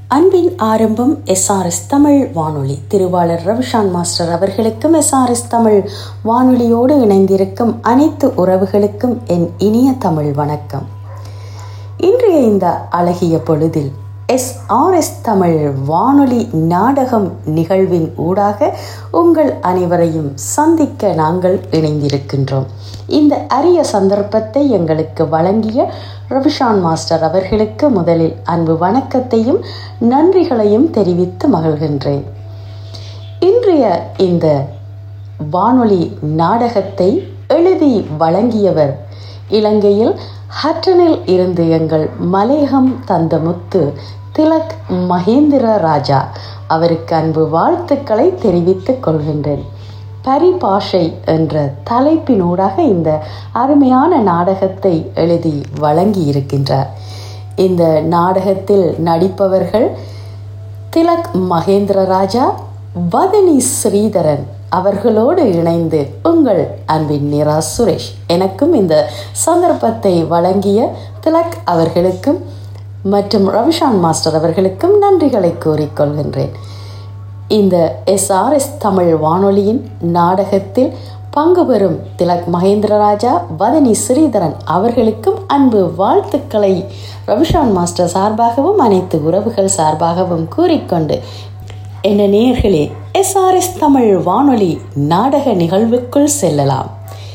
அன்பின் ஆரம்பம் எஸ்ஆர்எஸ் தமிழ் வானொலி திருவாளர் ரவிஷான் மாஸ்டர் அவர்களுக்கும் எஸ்ஆர்எஸ் தமிழ் வானொலியோடு இணைந்திருக்கும் அனைத்து உறவுகளுக்கும் என் இனிய தமிழ் வணக்கம் இன்றைய இந்த அழகிய பொழுதில் எஸ்ஆர்எஸ் தமிழ் வானொலி நாடகம் நிகழ்வின் ஊடாக உங்கள் அனைவரையும் சந்திக்க நாங்கள் இணைந்திருக்கின்றோம் இந்த அரிய சந்தர்ப்பத்தை எங்களுக்கு வழங்கிய ரவிஷான் மாஸ்டர் அவர்களுக்கு முதலில் அன்பு வணக்கத்தையும் நன்றிகளையும் தெரிவித்து மகிழ்கின்றேன் இன்றைய இந்த வானொலி நாடகத்தை எழுதி வழங்கியவர் இலங்கையில் ஹட்டனில் இருந்து எங்கள் மலையகம் தந்த முத்து திலக் மகேந்திர ராஜா அவருக்கு அன்பு வாழ்த்துக்களை தெரிவித்துக் கொள்கின்றேன் பரிபாஷை என்ற தலைப்பினூடாக இந்த அருமையான நாடகத்தை எழுதி வழங்கி இருக்கின்றார் இந்த நாடகத்தில் நடிப்பவர்கள் திலக் மகேந்திர ராஜா வதனி ஸ்ரீதரன் அவர்களோடு இணைந்து உங்கள் அன்பின் நிரா சுரேஷ் எனக்கும் இந்த சந்தர்ப்பத்தை வழங்கிய திலக் அவர்களுக்கும் மற்றும் ரவிஷான் மாஸ்டர் அவர்களுக்கும் நன்றிகளை கூறிக்கொள்கின்றேன் இந்த எஸ்ஆர்எஸ் தமிழ் வானொலியின் நாடகத்தில் பங்கு பெறும் திலக் மகேந்திரராஜா வதனி ஸ்ரீதரன் அவர்களுக்கும் அன்பு வாழ்த்துக்களை ரவிஷான் மாஸ்டர் சார்பாகவும் அனைத்து உறவுகள் சார்பாகவும் கூறிக்கொண்டு என்ன நேயர்களே எஸ்ஆர்எஸ் தமிழ் வானொலி நாடக நிகழ்வுக்குள் செல்லலாம்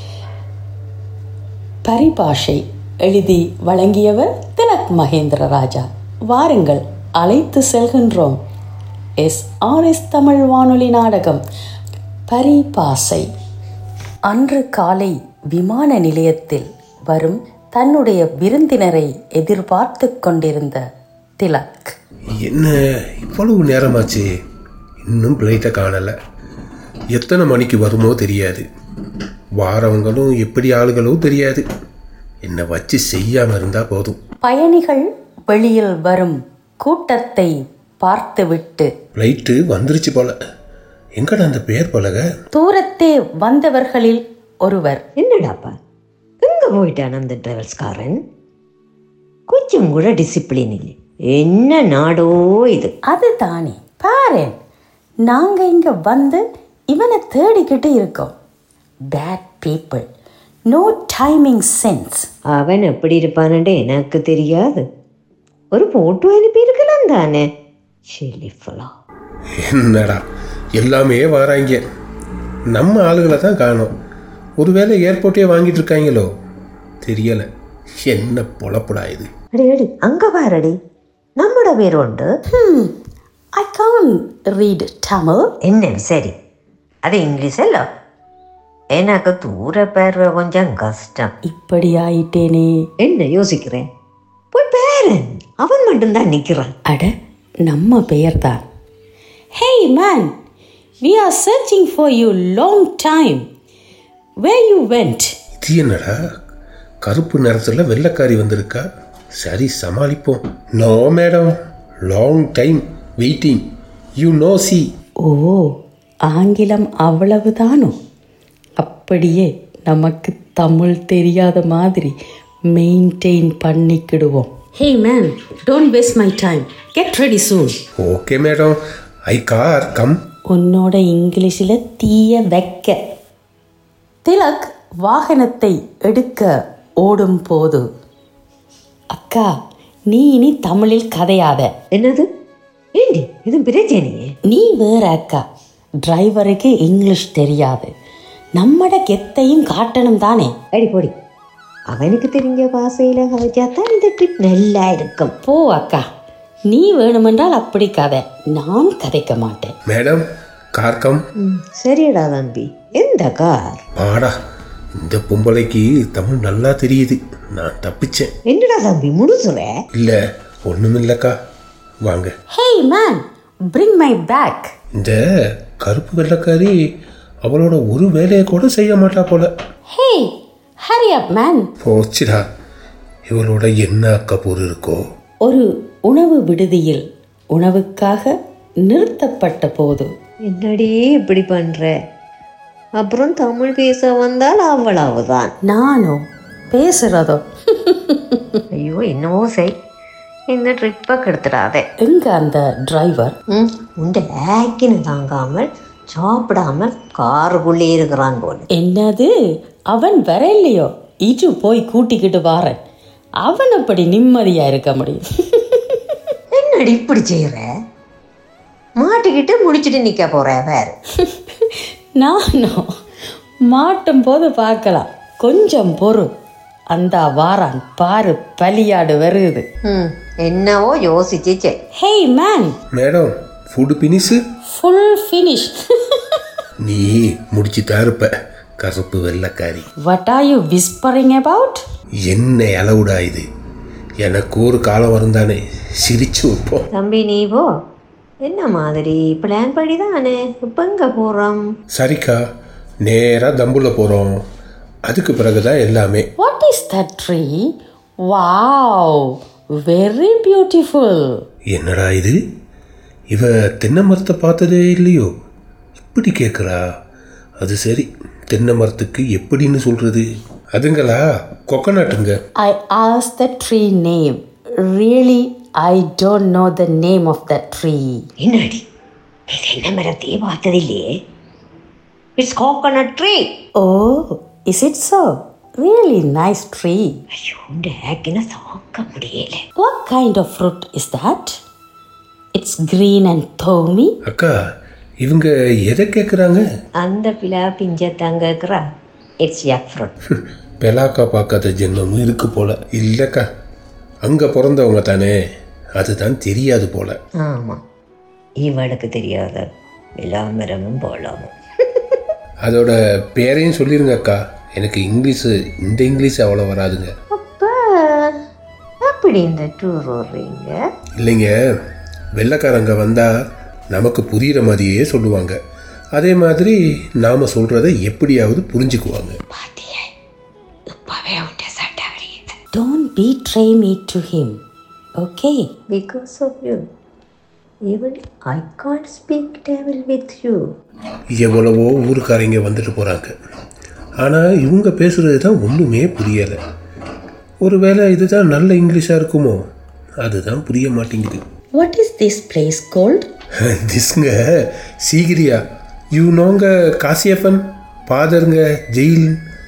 பரிபாஷை எழுதி வழங்கியவர் திலக் மகேந்திர ராஜா வாருங்கள் அழைத்து செல்கின்றோம் எஸ் ஆர் எஸ் தமிழ் வானொலி நாடகம் பரிபாசை அன்று காலை விமான நிலையத்தில் வரும் தன்னுடைய விருந்தினரை எதிர்பார்த்து கொண்டிருந்த திலக் என்ன இவ்வளவு நேரமாச்சு இன்னும் பிளைட்டை காணலை எத்தனை மணிக்கு வருமோ தெரியாது வாரவங்களும் எப்படி ஆளுகளோ தெரியாது என்னை வச்சு செய்யாமல் இருந்தால் போதும் பயணிகள் வெளியில் வரும் கூட்டத்தை பார்த்துவிட்டு ஃப்ளைட்டு வந்துருச்சு போல எங்கடா அந்த பேர் பலக தூரத்தே வந்தவர்களில் ஒருவர் என்னடாப்பா எங்க போயிட்டான் அந்த டிரைவர்ஸ்காரன் கொஞ்சம் கூட டிசிப்ளின் இல்லை என்ன நாடோ இது அதுதானே பாரேன் நாங்க இங்க வந்து இவனை தேடிக்கிட்டு இருக்கோம் bad people no timing sense அவன் எப்படி இருப்பானே எனக்கு தெரியாது ஒரு போட்டோ அனுப்பி இருக்கலாம் தானே ஷெலிஃபலா என்னடா எல்லாமே வராங்க நம்ம ஆளுகளை தான் காணோம் ஒருவேளை ஏர்போர்ட்டே வாங்கிட்டு இருக்காங்களோ தெரியலை என்ன பொழப்புடா இது அடி அடி அங்க பாரடி நம்மட பேர் உண்டு ஐ கான் ரீட் தமிழ் என்ன சரி அது இங்கிலீஷ் அல்ல எனக்கு தூர பார்வை கொஞ்சம் கஷ்டம் இப்படி ஆயிட்டேனே என்ன யோசிக்கிறேன் போய் பேரன் அவன் மட்டும்தான் நிக்கிறான் அட நம்ம பெயர்தான் hey man we are searching for you long time where you went இது என்னடா கருப்பு நிறத்தில் வெள்ளைக்காரி வந்திருக்கா சரி சமாளிப்போம் no madam long time waiting you no see oh ஆங்கிலம் அவ்வளவுதானோ அப்படியே நமக்கு தமிழ் தெரியாத மாதிரி மெயின்டைன் பண்ணிக்கிடுவோம் hey man don't waste my time get ready soon okay madam I car come உன்னோட இங்கிலீஷில் தீய வைக்க திலக் வாகனத்தை எடுக்க ஓடும் போது அக்கா நீ இனி தமிழில் கதையாத என்னது ஏண்டி இது பிரச்சனையே நீ வேற அக்கா டிரைவருக்கு இங்கிலீஷ் தெரியாது நம்மட கெத்தையும் காட்டணும் தானே அடி போடி அவனுக்கு தெரிஞ்ச பாசையில கதைச்சா தான் இந்த ட்ரிப் நல்லா இருக்கும் போ அக்கா நீ வேணுமென்றால் அப்படி கதை நான் கதைக்க மாட்டேன் மேடம் கார் கம் ம், சரிடா தம்பி எந்த கார் பாடா இந்த பொம்பளைக்கு தமிழ் நல்லா தெரியுது நான் தப்பிச்சேன் என்னடா தம்பி முழுசுற இல்லை ஒன்றுமில்லக்கா வாங்க hey man bring my bag இந்த கருப்பு வெள்ளைக்காரி அவளோட ஒரு வேலையை கூட செய்ய மாட்டா போல ஹே ஹரி அப் மேன் போச்சுடா இவளோட என்ன அக்கப்பூர் இருக்கோ ஒரு உணவு விடுதியில் உணவுக்காக நிறுத்தப்பட்ட போது என்னடி இப்படி பண்ற அப்புறம் தமிழ் பேச வந்தால் அவ்வளவுதான் நானோ பேசுறதோ ஐயோ என்னவோ செய் இந்த ட்ரிப்பை கெடுத்துடாதே எங்க அந்த டிரைவர் ம் உண்ட ஆக்கின்னு தாங்காமல் சாப்பிடாமல் காருக்குள்ளே இருக்கிறான் போல என்னது அவன் வரலையோ இது போய் கூட்டிக்கிட்டு வாரேன் அவன் அப்படி நிம்மதியா இருக்க முடியும் என்னடி இப்படி செய்யற மாட்டிக்கிட்டு முடிச்சிட்டு நிக்க போற வேறு நானும் மாட்டும் போது பார்க்கலாம் கொஞ்சம் பொறு அந்த வாரான் பாரு பலியாடு வருது ம் என்னவோ யோசிச்சு செய் hey man madam food finish full finish நீ முடிச்சு தான் இருப்ப கருப்பு வெள்ளைக்காரி what are you whispering about என்ன அளவுடா இது எனக்கு ஒரு காலம் வருந்தானே சிரிச்சு வைப்போம் தம்பி நீ போ என்ன மாதிரி பிளான் படி தானே இப்போ எங்க போறோம் சரிக்கா நேராக தம்புல போகிறோம் அதுக்கு பிறகு தான் எல்லாமே what is that tree wow very beautiful என்னடா இது இவ தென்னை மரத்தை பார்த்ததே இல்லையோ இப்படி கேட்குறா அது சரி தென்னை மரத்துக்கு எப்படின்னு சொல்றது அதுங்களா கொக்கநாட்டுங்க I ask the tree name really I don't know the name of the tree என்னடி இது என்ன மரத்தையே பார்த்ததில்லையே it's coconut tree oh is it so really nice tree ஐயோ இந்த ஆக்கின தாக்க முடியல what kind of fruit is that it's green and thorny அக்கா இவங்க எதை கேட்குறாங்க அந்த பிலா பிஞ்ச தங்கக்கிறா இட்ஸ் யக் ஃப்ரூட் பெலாக்கா பார்க்காத ஜென்மமும் இருக்கு போல இல்லைக்கா அங்கே பிறந்தவங்க தானே அதுதான் தெரியாது போல ஆமாம் இவளுக்கு தெரியாத விளாமரமும் போலாமும் அதோட பேரையும் சொல்லிருங்க அக்கா எனக்கு இங்கிலீஷு இந்த இங்கிலீஷ் அவ்வளோ வராதுங்க அப்போ அப்படி இந்த டூர் வர்றீங்க இல்லைங்க வெள்ளைக்காரங்க வந்தால் நமக்கு புரிகிற மாதிரியே சொல்லுவாங்க அதே மாதிரி நாம் சொல்கிறத எப்படியாவது புரிஞ்சுக்குவாங்க பாத்தியே இப்பவே உண்ட சட்டை வரையுது don't betray me to him okay because of you even I can't speak table with you எவ்வளவோ ஊருக்காரங்க வந்துட்டு போகிறாங்க ஆனால் இவங்க பேசுகிறது தான் ஒன்றுமே புரியலை ஒருவேளை இதுதான் நல்ல இங்கிலீஷாக இருக்குமோ அதுதான் புரிய மாட்டேங்குது what is this place called திஸ்ங்க சீகிரியா யூ நோங்க காசியப்பன் பாதருங்க ஜெயில்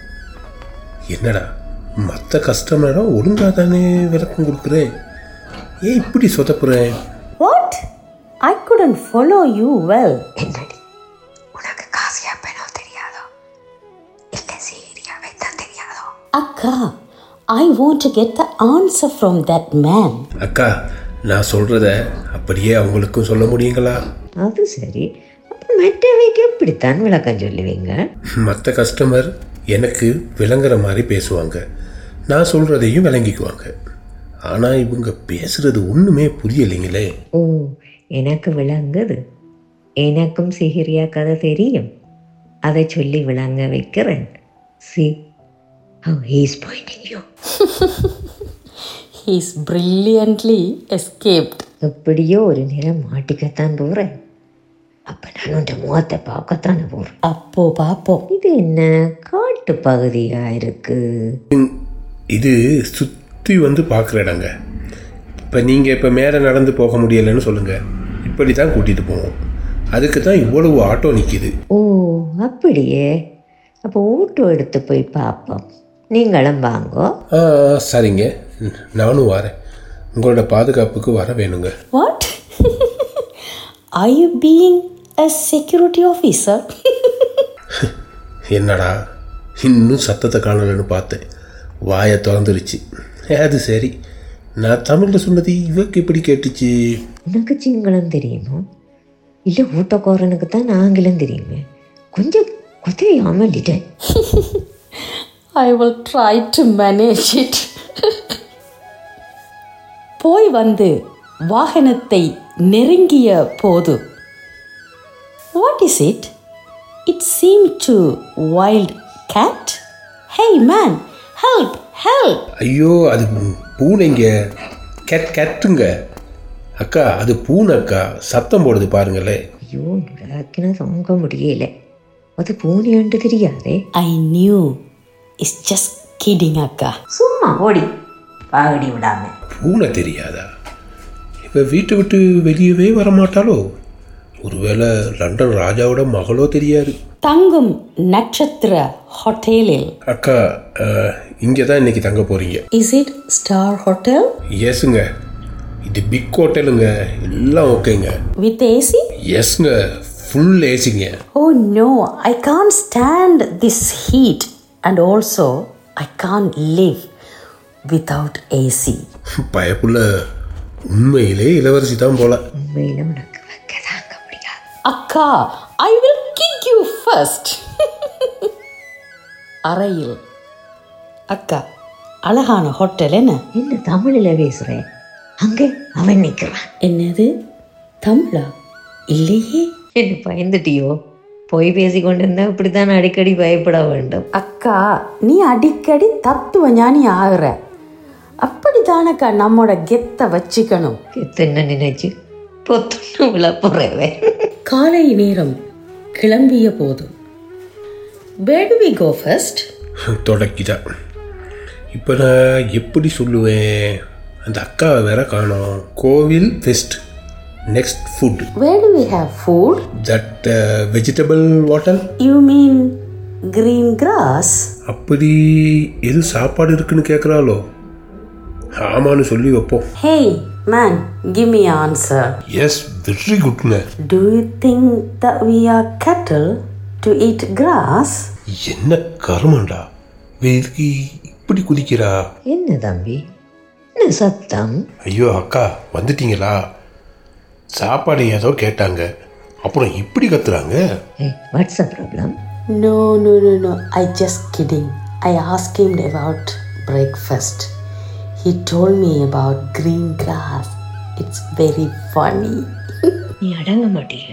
என்னடா மற்ற கஸ்டமரம் ஒழுங்காக தானே விளக்கம் கொடுக்குறேன் ஏன் இப்படி சொதப்புறேன் what i couldn't follow you well என்னடி உனக்கு காசியா பெனோ தெரியாதோ இல்லை சீரியாவே தான் தெரியாதோ akka i want to get the answer from that man அக்கா நான் சொல்கிறத அப்படியே அவங்களுக்கும் சொல்ல முடியுங்களா அது சரி அப்போ மற்றவைக்கு எப்படித்தான் விளக்கம் சொல்லுவீங்க மற்ற கஸ்டமர் எனக்கு விளங்குற மாதிரி பேசுவாங்க நான் சொல்கிறதையும் விளங்கிக்குவாங்க ஆனால் இவங்க பேசுகிறது ஒன்றுமே புரியலைங்களே ஓ எனக்கு விளங்குது எனக்கும் சிகிரியா கதை தெரியும் அதை சொல்லி விளங்க வைக்கிறேன் see how he is pointing you he's brilliantly escaped எப்படியோ ஒரு நேரம் மாட்டிக்கத்தான் போகிறேன் அப்போ நான் உன் முகத்தை பார்க்கத்தானே போகிறேன் அப்போ பாப்போம் இது என்ன காட்டு பகுதியாக இருக்கு இது சுற்றி வந்து பார்க்குற இடங்க இப்போ நீங்கள் இப்போ மேலே நடந்து போக முடியலைன்னு சொல்லுங்கள் இப்படி தான் கூட்டிகிட்டு போவோம் அதுக்கு தான் இவ்வளவு ஆட்டோ நிற்கிது ஓ அப்படியே அப்போ ஓட்டோ எடுத்து போய் பார்ப்போம் நீங்களும் வாங்கோ ஆ சரிங்க நானும் வரேன் உங்களோட பாதுகாப்புக்கு வர வேணுங்க what are you being a security officer என்னடா இன்னும் சத்தத்தை காணலைன்னு பார்த்தேன் வாயை திறந்துருச்சு அது சரி நான் தமிழில் சொன்னது இவக்கு எப்படி கேட்டுச்சு உனக்கு சிங்களம் தெரியுமா இல்லை ஊட்டக்காரனுக்கு தான் ஆங்கிலம் தெரியுமே கொஞ்சம் குதையாமல் இட I will try to manage it. போய் வந்து வாகனத்தை நெருங்கிய போது what is it it seem to wild cat hey man help help ஐயோ அது பூனைங்க கேட் கேட்டுங்க அக்கா அது பூனை அக்கா சத்தம் போடுது பாருங்களே ஐயோ நுடாக்கினா தாங்க முடியல அது பூனையாண்டு தெரியாதே I knew is just kidding அக்கா சும்மா ஓடி பாகடி விடாம பூனை தெரியாதா இவ வீட்டை விட்டு வெளியவே வரமாட்டாளோ ஒருவேளை லண்டன் ராஜாவோட மகளோ தெரியாது தங்கும் நட்சத்திர ஹோட்டலில் அக்கா இங்கே தான் இன்னைக்கு தங்க போகிறீங்க இஸ் இட் ஸ்டார் ஹோட்டல் எஸ்ங்க இது பிக் ஹோட்டலுங்க எல்லாம் ஓகேங்க வித் ஏசி எஸ்ங்க ஃபுல் ஏசிங்க Oh no, I can't stand this heat and also I can't live without AC. பயப்புள்ள உண்மையிலே இளவரசி தான் போல உண்மையில் உனக்கு வைக்க தாங்க முடியாது Akka, I will kick you first. அறையில் அக்கா அழகான ஹோட்டல் என்ன என்ன தமிழில் பேசுகிறேன் அங்கே அவன் நிற்கிறான் என்னது தமிழா இல்லையே என்ன பயந்துட்டியோ போய் பேசி கொண்டிருந்தா இப்படித்தான் அடிக்கடி பயப்பட வேண்டும் அக்கா நீ அடிக்கடி தத்துவ ஞானி ஆகுற அப்படித்தானக்கா நம்மோட கெத்தை வச்சுக்கணும் என்ன நினைச்சு பொத்துன்னு விழப்புறவே காலை நேரம் கிளம்பிய போது where do we go first தொடக்கிதா இப்போ நான் எப்படி சொல்லுவேன் அந்த அக்காவை வேற காணோம் கோவில் fest next food where do we have food that vegetable water you mean green grass அப்படி எது சாப்பாடு இருக்குன்னு கேட்குறாளோ ஆமான்னு சொல்லி வைப்போம் hey man give me an answer yes very குட்ங்க do you think that we are cattle to eat grass என்ன கருமண்டா இதுக்கு இப்படி குதிக்கிறா என்ன தம்பி என்ன சத்தம் ஐயோ அக்கா வந்துட்டீங்களா சாப்பாடு ஏதோ கேட்டாங்க அப்புறம் இப்படி கத்துறாங்க hey what's a problem no no no no i just kidding i asked him about breakfast he told me about green grass it's very funny நீ அடங்க மாட்டிய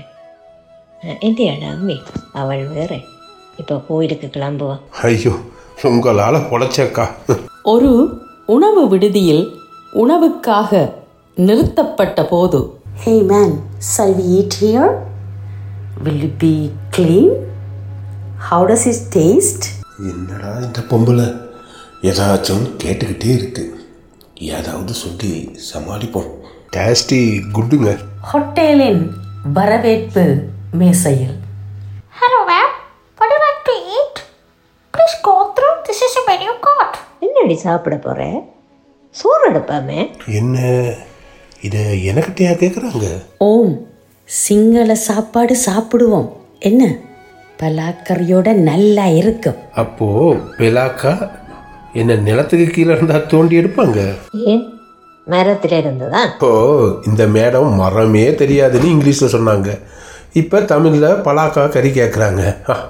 எந்த அடம்பி அவள் வேற இப்போ கோயிலுக்கு கிளம்புவா ஐயோ உங்களால் பொழைச்சக்கா ஒரு உணவு விடுதியில் உணவுக்காக நிறுத்தப்பட்ட போது hey man shall we eat here will it be clean how does it taste என்னடா இந்த பொம்பளை ஏதாச்சும் கேட்டுக்கிட்டே இருக்கு ஏதாவது சொல்லி சமாளிப்போம் டேஸ்டி குட்டுங்க ஹோட்டலின் வரவேற்பு மேசையில் Hello, ma'am. What do you like to eat? Please go through. This is a menu card. என்னடி சாப்பிட போற சோறு எடுப்பாமே என்ன இதை எனக்கிட்டயா கேட்குறாங்க ஓம் சிங்கள சாப்பாடு சாப்பிடுவோம் என்ன பலாக்கறியோட நல்லா இருக்கும் அப்போ பெலாக்கா என்ன நிலத்துக்கு கீழே இருந்தா தோண்டி எடுப்பாங்க ஏன் மரத்தில் இருந்ததா இப்போ இந்த மேடம் மரமே தெரியாதுன்னு இங்கிலீஷில் சொன்னாங்க இப்போ தமிழில் பலாக்கா கறி கேட்குறாங்க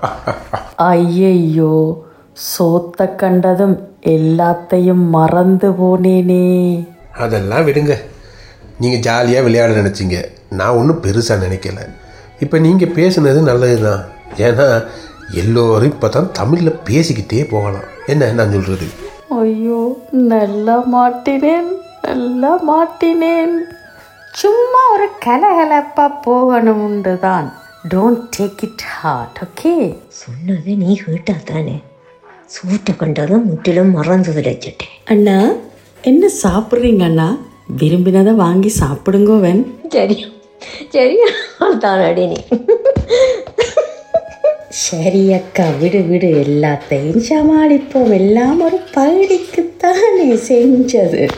ஐயையோ சோத்த கண்டதும் எல்லாத்தையும் மறந்து போனேனே அதெல்லாம் விடுங்க நீங்கள் ஜாலியாக விளையாட நினச்சிங்க நான் ஒன்றும் பெருசாக நினைக்கல இப்போ நீங்கள் பேசுனது நல்லது தான் ஏன்னா எல்லோரும் இப்போ தான் தமிழில் பேசிக்கிட்டே போகலாம் என்ன நான் சொல்கிறது ஐயோ நல்லா மாட்டினேன் நல்லா மாட்டினேன் சும்மா ஒரு கலகலப்பா போகணும்னு தான் don't take it hard okay சொன்னதை நீ கேட்டா தானே சூட்டை கண்டதும் முற்றிலும் மறந்து வச்சுட்டேன் அண்ணா என்ன சாப்பிட்றீங்க அண்ணா விரும்பினதை வாங்கி சாப்பிடுங்கோவன் சரியா சரியா தானடி நீ சரி அக்கா விடு விடு எல்லாத்தையும் சமாளிப்போம் எல்லாம் ஒரு பகுதிக்குத்தானே செஞ்சது